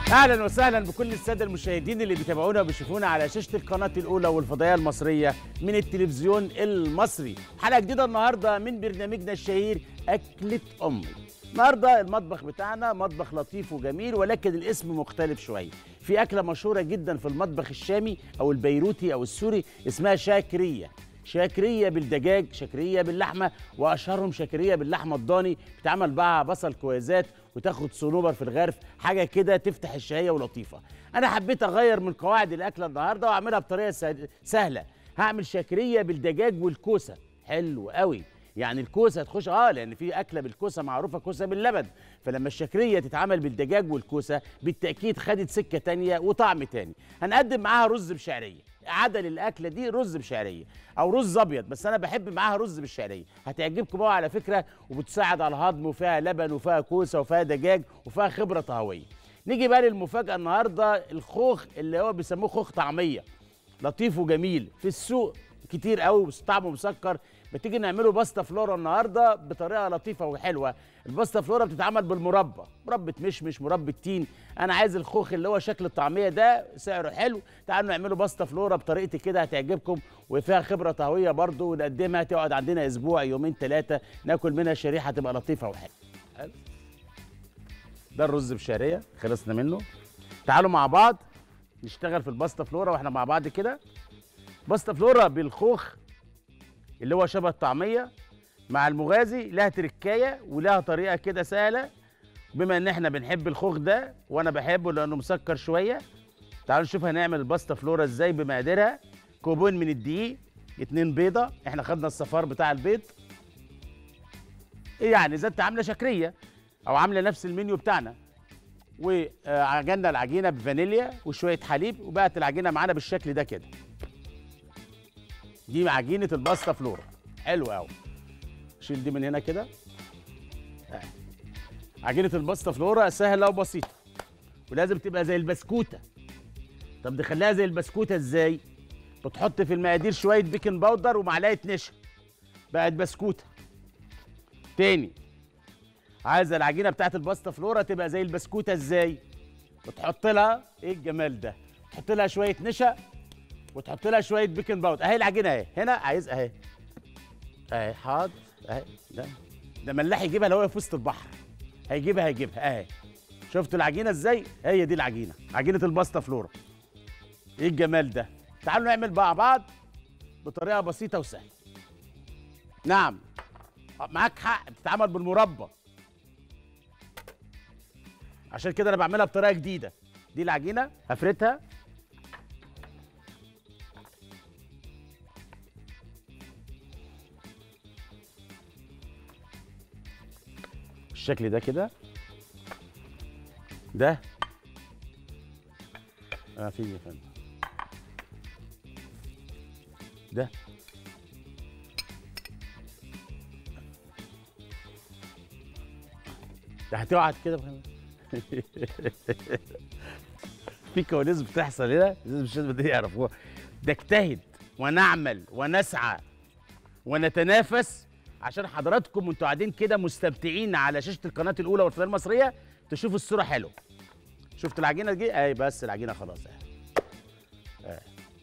اهلا وسهلا بكل الساده المشاهدين اللي بيتابعونا وبيشوفونا على شاشه القناه الاولى والفضائيه المصريه من التلفزيون المصري حلقه جديده النهارده من برنامجنا الشهير اكله امي النهارده المطبخ بتاعنا مطبخ لطيف وجميل ولكن الاسم مختلف شويه في اكله مشهوره جدا في المطبخ الشامي او البيروتي او السوري اسمها شاكريه شاكريه بالدجاج شاكريه باللحمه واشهرهم شاكريه باللحمه الضاني بتعمل بقى بصل كويزات وتاخد صنوبر في الغرف حاجه كده تفتح الشهيه ولطيفه انا حبيت اغير من قواعد الاكله النهارده واعملها بطريقه سه- سهله هعمل شاكريه بالدجاج والكوسه حلو قوي يعني الكوسه تخش اه لان في اكله بالكوسه معروفه كوسه باللبن فلما الشاكريه تتعمل بالدجاج والكوسه بالتاكيد خدت سكه تانية وطعم تاني هنقدم معاها رز بشعريه عدل الاكله دي رز بشعريه او رز ابيض بس انا بحب معاها رز بالشعريه هتعجبكم بقى على فكره وبتساعد على الهضم وفيها لبن وفيها كوسه وفيها دجاج وفيها خبره طهويه نيجي بقى للمفاجاه النهارده الخوخ اللي هو بيسموه خوخ طعميه لطيف وجميل في السوق كتير قوي بس طعمه مسكر بتيجي نعمله باستا فلورا النهارده بطريقه لطيفه وحلوه الباستا فلورا بتتعمل بالمربى مربى مشمش مربى تين انا عايز الخوخ اللي هو شكل الطعميه ده سعره حلو تعالوا نعمله باستا فلورا بطريقتي كده هتعجبكم وفيها خبره طهويه برضو ونقدمها تقعد عندنا اسبوع يومين ثلاثه ناكل منها شريحه تبقى لطيفه وحلوه حلو. ده الرز بشعريه خلصنا منه تعالوا مع بعض نشتغل في الباستا فلورا واحنا مع بعض كده باستا فلورا بالخوخ اللي هو شبه الطعميه مع المغازي لها تركايه ولها طريقه كده سهله بما ان احنا بنحب الخوخ ده وانا بحبه لانه مسكر شويه تعالوا نشوف هنعمل الباستا فلورا ازاي بمقاديرها كوبون من الدقيق اتنين بيضه احنا خدنا الصفار بتاع البيض ايه يعني اذا انت عامله شكريه او عامله نفس المنيو بتاعنا وعجننا العجينه بفانيليا وشويه حليب وبقت العجينه معانا بالشكل ده كده دي عجينه الباستا فلورا حلو قوي شيل دي من هنا كده آه. عجينه الباستا فلورا سهله وبسيطه ولازم تبقى زي البسكوته طب نخليها زي البسكوته ازاي بتحط في المقادير شويه بيكنج باودر ومعلقه نشا بقت بسكوته تاني عايزه العجينه بتاعت الباستا فلورا تبقى زي البسكوته ازاي بتحط لها ايه الجمال ده تحط لها شويه نشا وتحط لها شويه بيكنج باودر اهي العجينه اهي هنا عايز اهي اهي حاضر اهي ده ده ملاح يجيبها لو هي في وسط البحر هيجيبها هيجيبها اهي شفتوا العجينه ازاي هي دي العجينه عجينه الباستا فلورا ايه الجمال ده تعالوا نعمل مع بعض بطريقه بسيطه وسهله نعم معاك حق بتتعمل بالمربى عشان كده انا بعملها بطريقه جديده دي العجينه هفردها بالشكل ده كده ده اه في يا فندم ده ده هتقعد كده بخ- في كواليس بتحصل هنا لازم الشباب دي يعرفوها نجتهد ونعمل ونسعى ونتنافس عشان حضراتكم وانتوا قاعدين كده مستمتعين على شاشه القناه الاولى والفضائيه المصريه تشوفوا الصوره حلوه شفت العجينه دي اهي بس العجينه خلاص اهي اهي.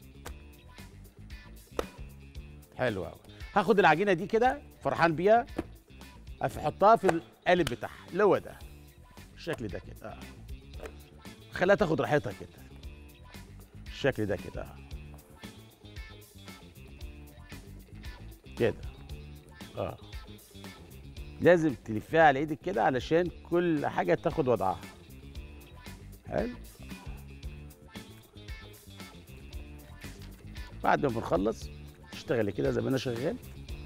حلو قوي هاخد العجينه دي كده فرحان بيها احطها في القالب بتاعها اللي هو ده الشكل ده كده اه خليها تاخد راحتها كده الشكل ده كده اه كده اه لازم تلفيها على ايدك كده علشان كل حاجه تاخد وضعها حلو بعد ما بنخلص اشتغلي كده زي ما انا شغال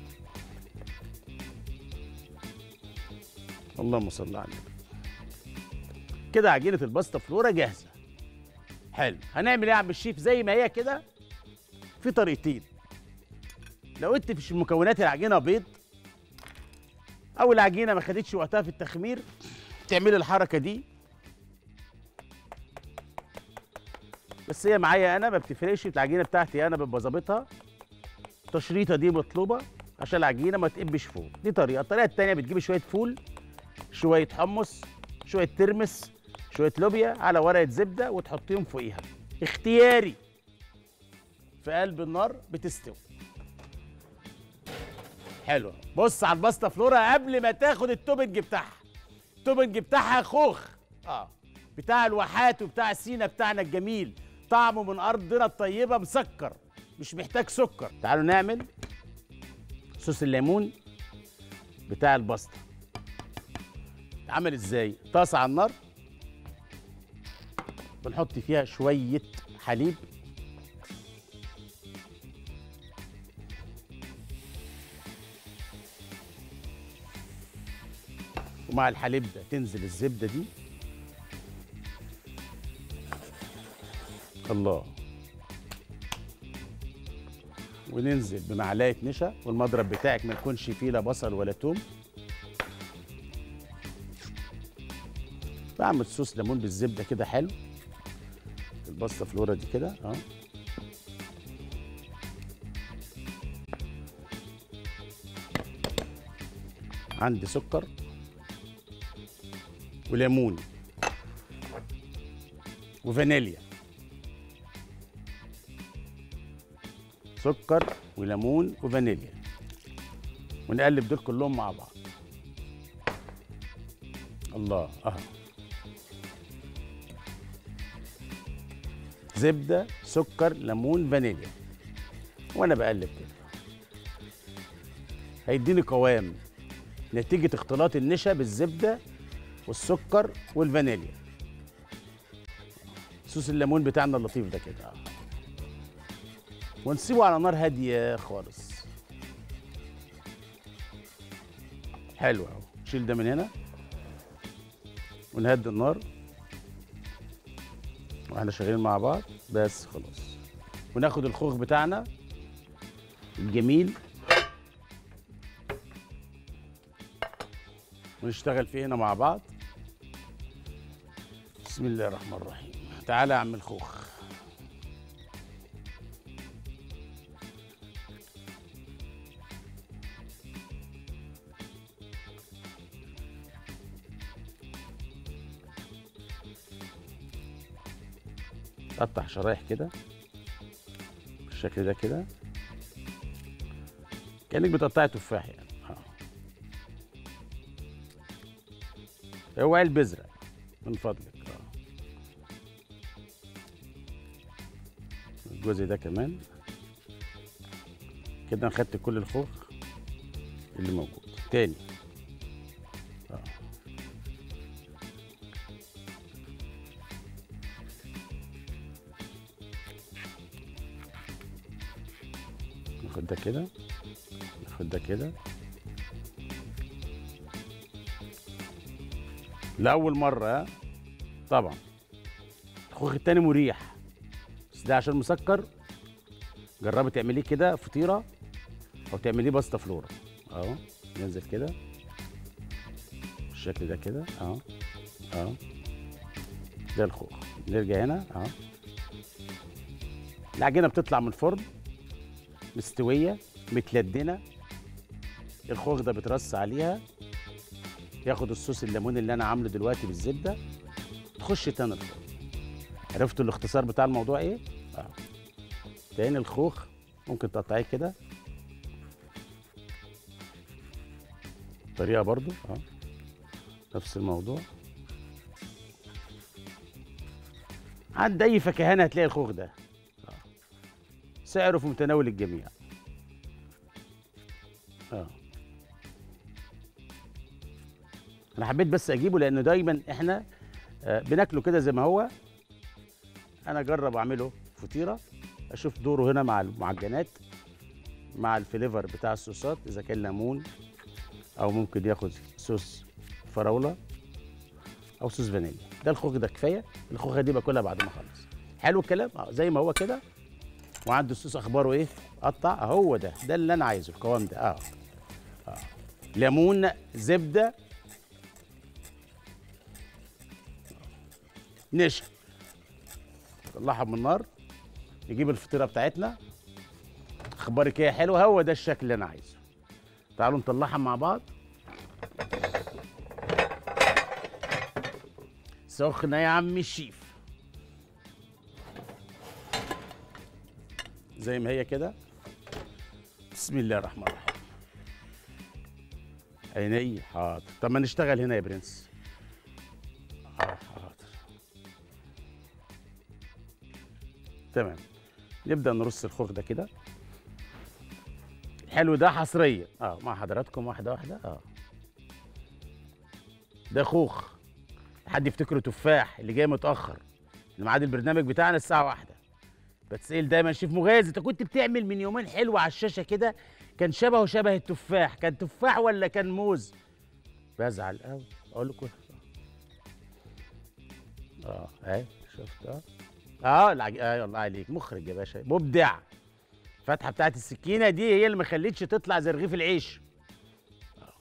اللهم صل على النبي كده عجينه الباستا فلورا جاهزه حلو هنعمل ايه يا عم الشيف زي ما هي كده في طريقتين لو انت في مكونات العجينه بيض او العجينه ما خدتش وقتها في التخمير تعملي الحركه دي بس هي معايا انا ما بتفرقش العجينه بتاعتي انا ببقى ظابطها التشريطه دي مطلوبه عشان العجينه ما تقبش فوق دي طريقه الطريقه التانيه بتجيبي شويه فول شويه حمص شويه ترمس شويه لوبيا على ورقه زبده وتحطيهم فوقيها اختياري في قلب النار بتستوي حلوه بص على الباستا فلورا قبل ما تاخد التوبنج بتاعها التوبنج بتاعها خوخ اه بتاع الواحات وبتاع سينا بتاعنا الجميل طعمه من ارضنا الطيبه مسكر مش محتاج سكر تعالوا نعمل صوص الليمون بتاع الباستا عمل ازاي طاسه على النار بنحط فيها شويه حليب ومع الحليب ده تنزل الزبده دي الله وننزل بمعلقه نشا والمضرب بتاعك ما يكونش فيه لا بصل ولا توم بعمل صوص ليمون بالزبده كده حلو الباستا فلورا دي كده اه عندي سكر وليمون وفانيليا سكر وليمون وفانيليا ونقلب دول كلهم مع بعض الله اه زبده سكر ليمون فانيليا وانا بقلب كده هيديني قوام نتيجه اختلاط النشا بالزبده والسكر والفانيليا صوص الليمون بتاعنا اللطيف ده كده آه. ونسيبه على نار هاديه خالص حلو اهو شيل ده من هنا ونهدي النار واحنا شغالين مع بعض بس خلاص وناخد الخوخ بتاعنا الجميل ونشتغل فيه هنا مع بعض بسم الله الرحمن الرحيم تعالى يا عم الخوخ قطع شرايح كده بالشكل ده كده كانك بتقطعي تفاح يعني اه اوعي البذره من فضلك اه الجزء ده كمان كده انا خدت كل الخوخ اللي موجود تاني اه ناخد ده كده ناخد ده كده لأول مرة ها؟ طبعا الخوخ التاني مريح بس ده عشان مسكر جربي تعمليه كده فطيرة أو تعمليه باستا فلورا أهو ننزل كده بالشكل ده كده أهو أهو ده الخوخ نرجع هنا أهو العجينة بتطلع من الفرن مستوية متلدنة الخوخ ده بترص عليها ياخد الصوص الليمون اللي انا عامله دلوقتي بالزبده تخش تاني الفرن عرفتوا الاختصار بتاع الموضوع ايه اه تاني الخوخ ممكن تقطعيه كده طريقه برضو اه نفس الموضوع عند اي فكهانه هتلاقي الخوخ ده آه. سعره في متناول الجميع اه انا حبيت بس اجيبه لانه دايما احنا آه، بناكله كده زي ما هو انا اجرب اعمله فطيره اشوف دوره هنا مع المعجنات مع الفليفر بتاع الصوصات اذا كان ليمون او ممكن ياخد صوص فراوله او صوص فانيليا ده الخوخ ده كفايه الخوخه دي باكلها بعد ما اخلص حلو الكلام اه زي ما هو كده وعنده الصوص اخباره ايه قطع هو ده ده اللي انا عايزه القوام ده اه اه ليمون زبده نشا نطلعها من النار نجيب الفطيره بتاعتنا اخبارك ايه يا حلوه هو ده الشكل اللي انا عايزه تعالوا نطلعها مع بعض سخنه يا عم الشيف زي ما هي كده بسم الله الرحمن الرحيم عيني حاضر طب ما نشتغل هنا يا برنس اه حاضر تمام نبدا نرص الخوخ ده كده الحلو ده حصريا اه مع حضراتكم واحده واحده اه ده خوخ حد يفتكره تفاح اللي جاي متاخر الميعاد البرنامج بتاعنا الساعه واحدة بتسأل دايما شيف مغازي انت كنت بتعمل من يومين حلو على الشاشه كده كان شبهه شبه التفاح كان تفاح ولا كان موز بزعل قوي اقول لكم اه اهي شفت اه اه العج... اه الله عليك مخرج يا باشا مبدع الفتحه بتاعت السكينه دي هي اللي ما خلتش تطلع زي رغيف العيش آه.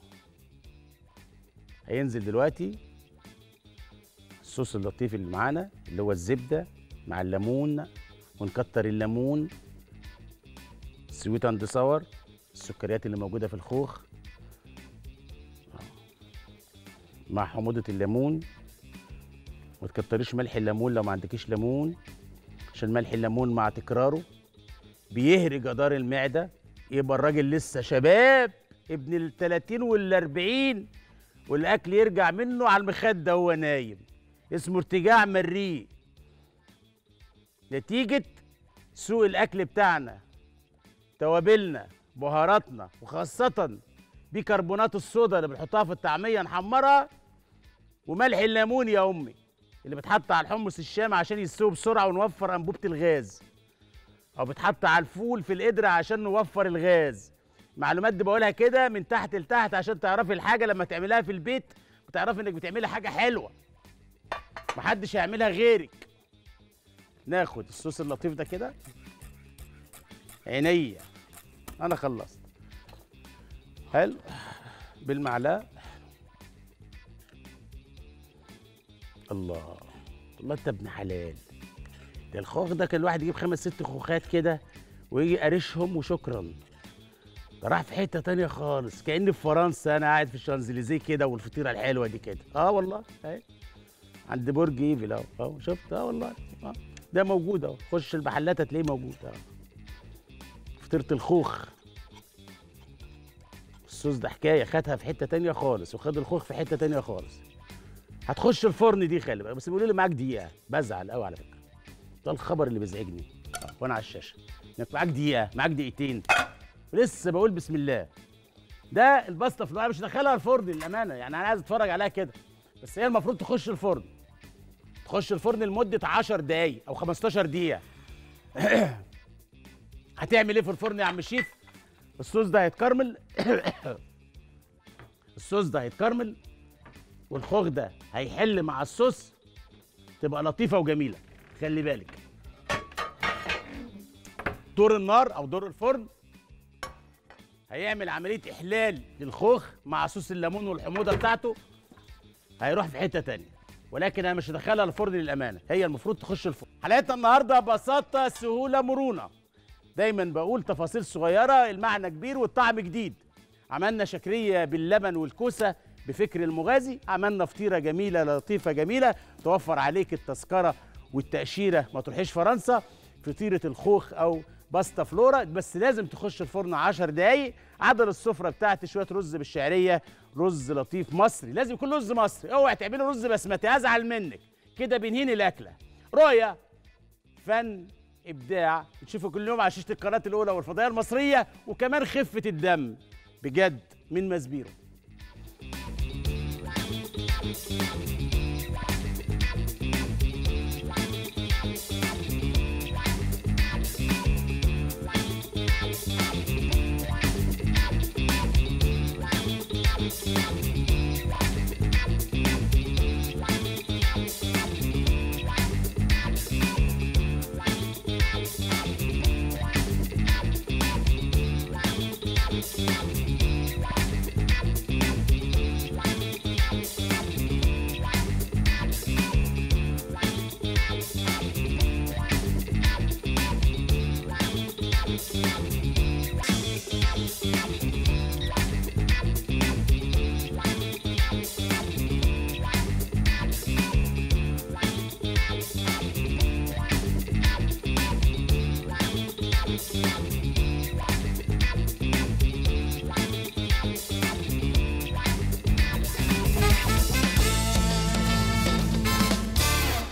هينزل دلوقتي الصوص اللطيف اللي معانا اللي هو الزبده مع الليمون ونكتر الليمون سويت اند صور السكريات اللي موجوده في الخوخ آه. مع حموضه الليمون ما تكتريش ملح الليمون لو ما عندكيش ليمون عشان ملح الليمون مع تكراره بيهري جدار المعده يبقى الراجل لسه شباب ابن ال 30 وال 40 والاكل يرجع منه على المخده وهو نايم اسمه ارتجاع مريء نتيجه سوء الاكل بتاعنا توابلنا بهاراتنا وخاصه بيكربونات الصودا اللي بنحطها في الطعميه نحمرها وملح الليمون يا امي اللي بتحط على الحمص الشام عشان يستوي بسرعه ونوفر انبوبه الغاز او بتحط على الفول في القدره عشان نوفر الغاز معلومات دي بقولها كده من تحت لتحت عشان تعرفي الحاجه لما تعملها في البيت وتعرفي انك بتعملي حاجه حلوه محدش هيعملها غيرك ناخد الصوص اللطيف ده كده عينيا انا خلصت حلو بالمعلقه الله الله انت ابن حلال ده الخوخ ده كان الواحد يجيب خمس ست خوخات كده ويجي قارشهم وشكرا ده راح في حته تانية خالص كاني في فرنسا انا قاعد في الشانزليزيه كده والفطيره الحلوه دي كده اه والله اهي عند برج ايفل اهو اهو شفت اه والله اه ده موجود اهو خش المحلات هتلاقيه موجود اهو فطيره الخوخ الصوص ده حكايه خدها في حته تانية خالص وخد الخوخ في حته تانية خالص هتخش الفرن دي خلي بالك بس بيقولوا لي معاك دقيقه بزعل قوي على فكره ده الخبر اللي بيزعجني آه، وانا على الشاشه انك معاك دقيقه معاك دقيقتين ولسه بقول بسم الله ده الباستا فلو انا مش داخلها الفرن للامانه يعني انا عايز اتفرج عليها كده بس هي المفروض تخش الفرن تخش الفرن لمده 10 دقايق او 15 دقيقه هتعمل ايه في الفرن يا عم الشيف الصوص ده هيتكرمل الصوص ده هيتكرمل والخوخ ده هيحل مع الصوص تبقى لطيفه وجميله خلي بالك دور النار او دور الفرن هيعمل عمليه احلال للخوخ مع صوص الليمون والحموضه بتاعته هيروح في حته تانية ولكن انا مش هدخلها الفرن للامانه هي المفروض تخش الفرن حلقتنا النهارده بساطه سهوله مرونه دايما بقول تفاصيل صغيره المعنى كبير والطعم جديد عملنا شكريه باللبن والكوسه بفكر المغازي عملنا فطيره جميله لطيفه جميله توفر عليك التذكره والتاشيره ما تروحيش فرنسا فطيره الخوخ او باستا فلورا بس لازم تخش الفرن 10 دقايق عدد السفره بتاعتي شويه رز بالشعريه رز لطيف مصري لازم يكون رز مصري اوعي تعملي رز بسمتي ازعل منك كده بنهين الاكله رؤيه فن ابداع بتشوفوا كل يوم على شاشه القناه الاولى والفضائيه المصريه وكمان خفه الدم بجد من مزبيرو Thank you.